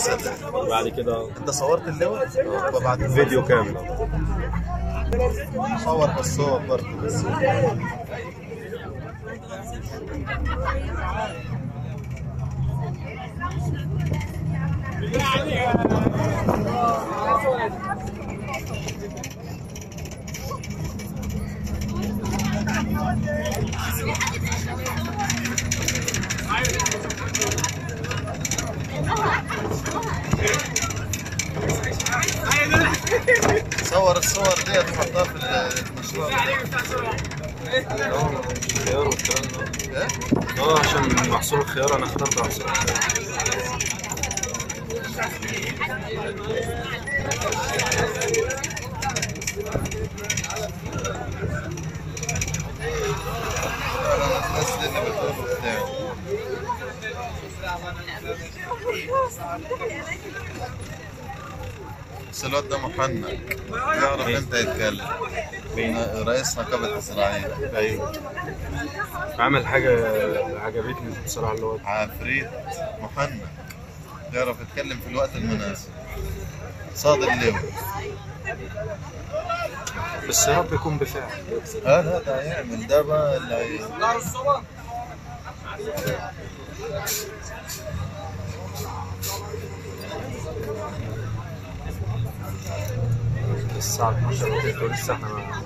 صدق بعد كده انت صورت اللواء؟ وبعت فيديو كامل صور بالصور برضه بس صور الصور دي تحطها في المشروع خيار والكلام ده ايه؟ اه عشان محصول الخيار انا اخترت محصول الخيار الناس دي اللي بتقول بتاع بس الواد ده محنك يعرف امتى يتكلم رئيس نقابة إسرائيل ايوه عمل حاجه عجبتني بصراحه اللي هو عفريت محنك يعرف يتكلم في الوقت المناسب صاد اللواء بس يا رب يكون بفعل اه لا ده هيعمل ده بقى اللي هي الساعه 12 وتلت ولسه احنا ما-